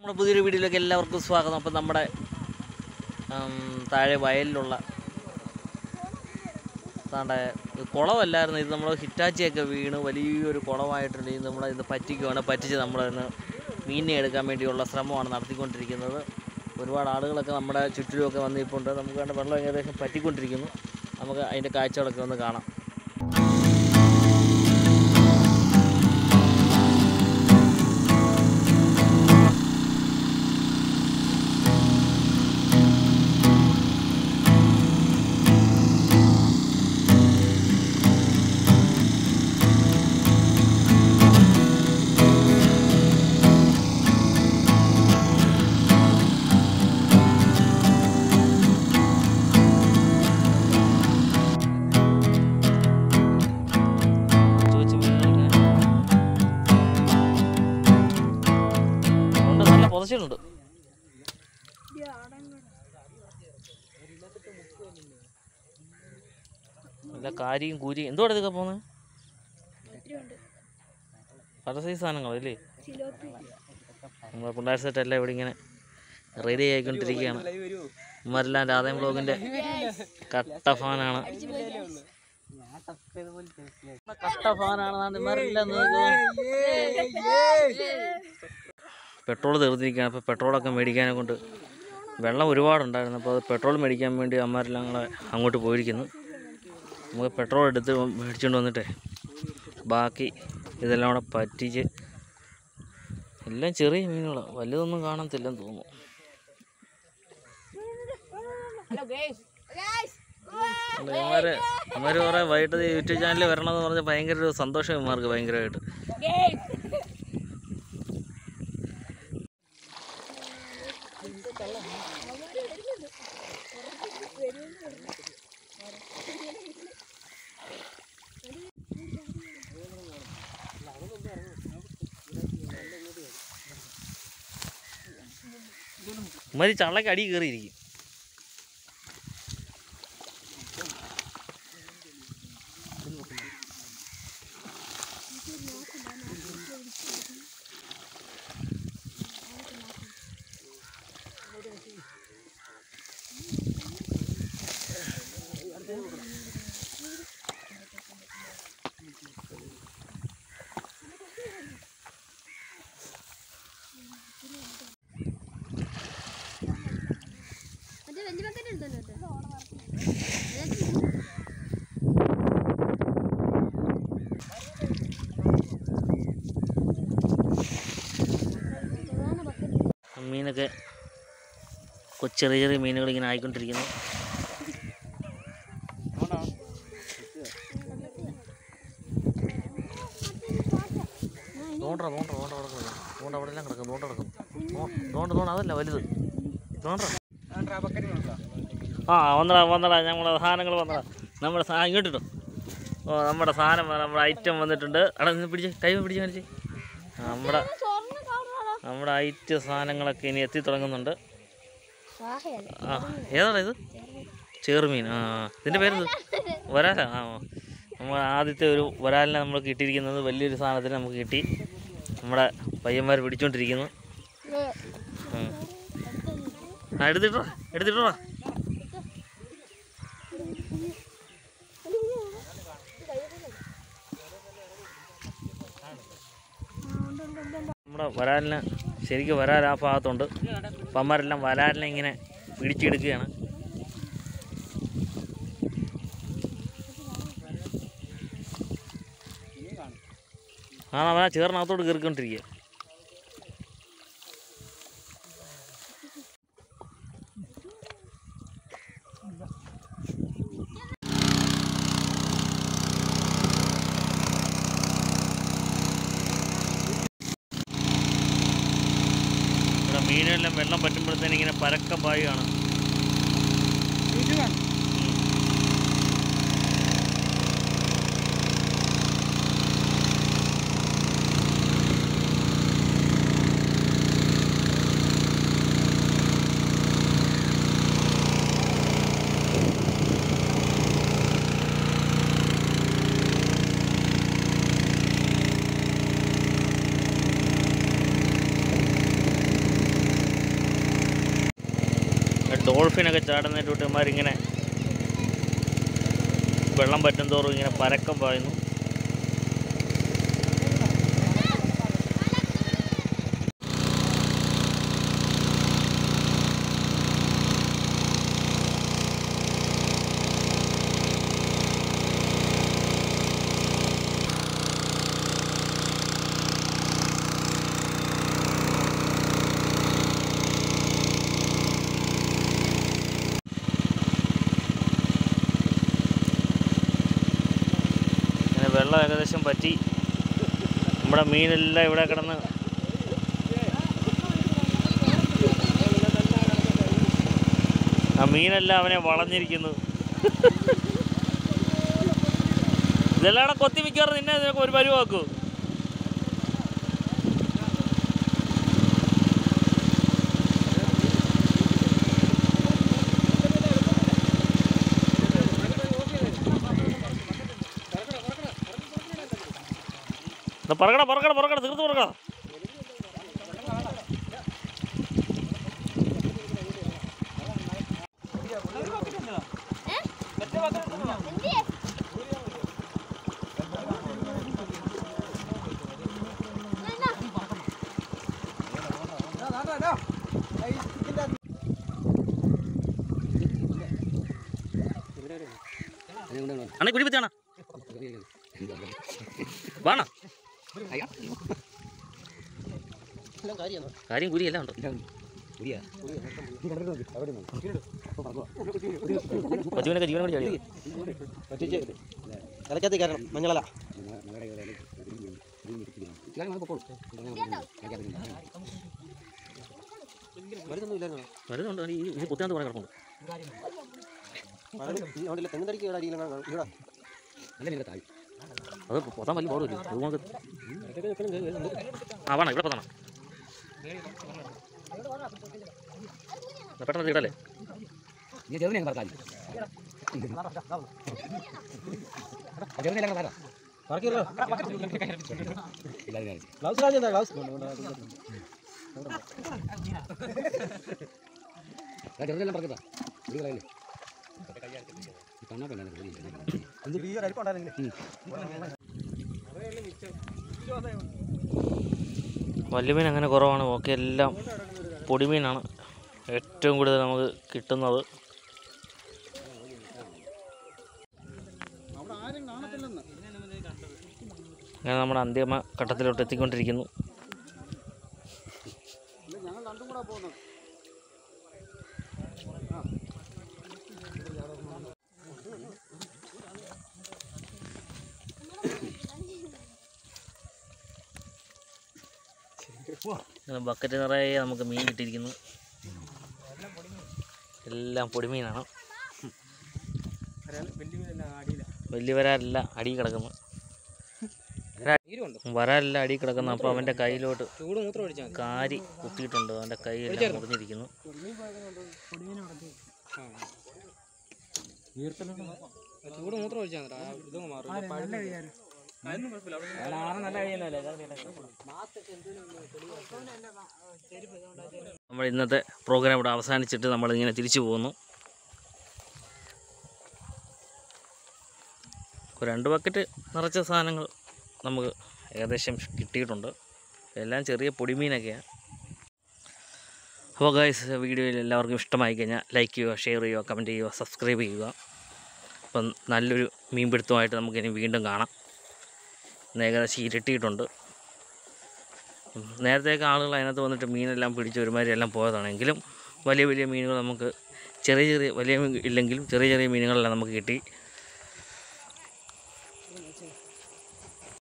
നമ്മുടെ പുതിയൊരു വീഡിയോയിലേക്ക് എല്ലാവർക്കും സ്വാഗതം അപ്പം നമ്മുടെ ഉം, താഴെ വയലിലുള്ള താണ്ടെ കുളമല്ലായിരുന്നു ഇത് നമ്മൾ ഹിറ്റാച്ചിയൊക്കെ വീണ് വലിയൊരു കുളമായിട്ടുണ്ട് ഇത് നമ്മളെ ഇത് പറ്റിക്കുവാണ് പറ്റിച്ച് നമ്മളതിന് മീനിനെ എടുക്കാൻ വേണ്ടിയുള്ള ശ്രമമാണ് നടത്തിക്കൊണ്ടിരിക്കുന്നത് ഒരുപാട് ആളുകളൊക്കെ നമ്മുടെ ചുറ്റിലുമൊക്കെ വന്നിട്ടുണ്ട് നമുക്ക് വേണ്ട വെള്ളം ഏകദേശം പറ്റിക്കൊണ്ടിരിക്കുന്നു നമുക്ക് അതിൻ്റെ കാഴ്ചകളൊക്കെ ഒന്ന് കാണാം ചോദിച്ച് മീനുകളൊക്കെ ഉണ്ട് നല്ല പുതച്ചിട്ടുണ്ട് നല്ല കാരിയും കൂരിയും എന്തുവാണ് ഇതൊക്കെ പോകുന്നത് പല സൈസ് സാധനങ്ങളല്ലേ നമ്മളെ പിള്ളേർ സെറ്റ് എല്ലാം ഇവിടെ ഇങ്ങനെ റെഡി ആയിക്കൊണ്ടിരിക്കുകയാണ് ഉമ്മരെല്ലാം രാധേം ബ്ലോഗിൻ്റെ കട്ട ഫാനാണ് കട്ട ഫാനാണ് ഇവരെല്ലാം പെട്രോൾ തീർന്നിരിക്കുകയാണ് അപ്പോൾ പെട്രോളൊക്കെ മേടിക്കാനെ കൊണ്ട് വെള്ളം ഒരുപാടുണ്ടായിരുന്നു അപ്പോൾ അത് പെട്രോൾ മേടിക്കാൻ വേണ്ടി അമ്മമാരെല്ലാം കൂടെ അങ്ങോട്ട് പോയിരിക്കുന്നു നമുക്ക് പെട്രോൾ എടുത്ത് മേടിച്ചുകൊണ്ട് വന്നിട്ടേ ബാക്കി ഇതെല്ലാം കൂടെ പറ്റിച്ച് എല്ലാം ചെറിയ മീനുകളാണ് വലുതൊന്നും കാണത്തില്ലെന്ന് തോന്നുന്നു അല്ല, ഇവന്മാര് ഇവന്മാര് കുറെ വൈകിട്ട് യൂട്യൂബ് ചാനലിൽ വരണമെന്ന് പറഞ്ഞാൽ ഭയങ്കര ഒരു സന്തോഷം ഇവന്മാർക്ക് ഭയങ്കരമായിട്ട് ഇവന്മാര് ചള്ളക്ക് അടി കയറിയിരിക്കും മറ്റേ വലിയ ബക്കറ്റ് എടുത്തല്ലോ മീനൊക്കെ കൊച്ചു ചെറിയ ചെറിയ മീനുകൾ ഇങ്ങനെ ആയിക്കൊണ്ടിരിക്കുന്നു തോണ്ട തോണ്ട തോണ്ട അവിടെ കിടക്കും തോണ്ട അവിടെ എല്ലാം കിടക്കും തോണ്ട കിടക്കും തോണ്ട തോണ്ട അതല്ല വലുത് തോണ്ട ആ വന്നടാ വന്നടാ ഞങ്ങളുടെ സാധനങ്ങൾ വന്നടാ നമ്മുടെ സാ ഇങ്ങോട്ടിട്ടോ ഓ നമ്മുടെ സാധനം വ- നമ്മുടെ ഐറ്റം വന്നിട്ടുണ്ട് അവിടെ നിന്ന് പിടിച്ച് കൈ പിടിച്ച് കാണിച്ച് നമ്മുടെ നമ്മുടെ ഐറ്റം സാധനങ്ങളൊക്കെ ഇനി എത്തി തുടങ്ങുന്നുണ്ട് ആ ഏതാണ് ഇത് ചേറുമീൻ ആ ആ. ഇതിൻ്റെ പേരെന്ത് വരാല ആ ആ. നമ്മൾ ആദ്യത്തെ ഒരു വരാലിനെ നമ്മൾ കിട്ടിയിരിക്കുന്നത് വലിയൊരു സാധനത്തിന് നമുക്ക് കിട്ടി നമ്മുടെ പയ്യന്മാർ പിടിച്ചോണ്ടിരിക്കുന്നു ഉം. ആ എടുത്തിട്ടോ എടുത്തിട്ടോ നമ്മുടെ വരാലിന് ശരിക്കും വരാൽ ആ ഭാഗത്തുണ്ട് അപ്പം അമ്മമാരെല്ലാം വരാലിനെ ഇങ്ങനെ പിടിച്ചെടുക്കുകയാണ് ആ അവൻ ആ ചേറിനകത്തോട്ട് കയറിക്കൊണ്ടിരിക്കുക ഇവിടെ മീനെല്ലാം വെള്ളം പറ്റുമ്പോഴത്തേന് ഇങ്ങനെ പരക്കം പായുകയാണ് ഡോൾഫിനൊക്കെ ചാടുന്നതിൻ്റെ കൂട്ടുമാരിങ്ങനെ വെള്ളം പറ്റും തോറും ഇങ്ങനെ പരക്കം പായുന്നു ഇങ്ങനെ വെള്ളം ഏകദേശം പറ്റി നമ്മുടെ മീനെല്ലാം ഇവിടെ കിടന്ന് ആ മീനെല്ലാം അവനെ വളഞ്ഞിരിക്കുന്നു ഇതെല്ലാം കൂടെ കൊത്തി മിക്കവാറും നിന്നെ ഇതിനൊക്കെ ഒരു പരുവാക്കൂ ദാ പറക്കട പറക്കട പറക്കട തീർത്ത് പറക്കട എന്തിയെ? എന്നാ? അണേ കുഴി പറ്റിയാണ വേണ കാര്യം കുരി എല്ലാം ഉണ്ടോ പശുവിനൊക്കെ ജീവനം കൂടി ചാടിയോ തലക്കകത്ത് കയറണം മഞ്ഞളല മരുന്നൊന്നും ഇല്ലായിരുന്നോ വരുന്നുണ്ട് ഈ ഇത് കുത്തിനകത്ത് കുറേ കിടപ്പുണ്ട് അതുകൊണ്ടില്ല തെങ്ങ് തടിക്ക് ഇവിടെ അടിയിലാണ് ഇവിടെ അത് പൊത്താൻ വലിയ പാടില്ല അതുകൊണ്ട് ആ വേണം ഇവിടെ പൊത്തണം പെട്ടെന്ന് ഇടല്ലേ പറക്കിയല്ലോ ഗ്ലൗസ് രാജ്യം എന്താ ഗ്ലൗസ് വല്യമീൻ അങ്ങനെ കുറവാണ് ഓക്കെ എല്ലാം പൊടിമീനാണ് ഏറ്റവും കൂടുതൽ നമുക്ക് കിട്ടുന്നത് അങ്ങനെ നമ്മുടെ അന്തിമ ഘട്ടത്തിലോട്ട് എത്തിക്കൊണ്ടിരിക്കുന്നു അങ്ങനെ ബക്കറ്റ് നിറയെ നമുക്ക് മീൻ കിട്ടിയിരിക്കുന്നു എല്ലാം പൊടിമീനാണ് വലിയ വരാലല്ല അടി കിടക്കുന്നു വരാലല്ല അടി കിടക്കുന്നു അപ്പോൾ അവൻ്റെ കയ്യിലോട്ട് ചൂട് മൂത്രം ഒഴിച്ചാൽ കാരി കുത്തിയിട്ടുണ്ട് അവൻ്റെ കൈയെല്ലാം മുറിഞ്ഞിരിക്കുന്നു ചൂട് മൂത്രം ഒഴിച്ചാൽ ഇതൊന്നും മാറും നമ്മൾ ഇന്നത്തെ പ്രോഗ്രാം ഇവിടെ അവസാനിച്ചിട്ട് നമ്മളിങ്ങനെ തിരിച്ചു പോകുന്നു ഒരു രണ്ട് ബക്കറ്റ് നിറച്ച സാധനങ്ങൾ നമുക്ക് ഏകദേശം കിട്ടിയിട്ടുണ്ട് എല്ലാം ചെറിയ പൊടിമീനൊക്കെയാണ് അപ്പോൾ ഗൈസ് വീഡിയോയിൽ എല്ലാവർക്കും ഇഷ്ടമായി കഴിഞ്ഞാൽ ലൈക്ക് ചെയ്യുക ഷെയർ ചെയ്യുക കമൻറ്റ് ചെയ്യുക സബ്സ്ക്രൈബ് ചെയ്യുക അപ്പം നല്ലൊരു മീൻപിടുത്തമായിട്ട് നമുക്കിനി വീണ്ടും കാണാം ഇന്ന് ഏകദേശം ഇരട്ടിയിട്ടുണ്ട് ഉം, നേരത്തെയൊക്കെ ആളുകൾ അതിനകത്ത് വന്നിട്ട് മീനെല്ലാം പിടിച്ച് ഒരുമാതിരി എല്ലാം പോയതാണെങ്കിലും വലിയ വലിയ മീനുകൾ നമുക്ക് ചെറിയ ചെറിയ വലിയ മീൻ ഇല്ലെങ്കിലും ചെറിയ ചെറിയ മീനുകളെല്ലാം നമുക്ക് കിട്ടി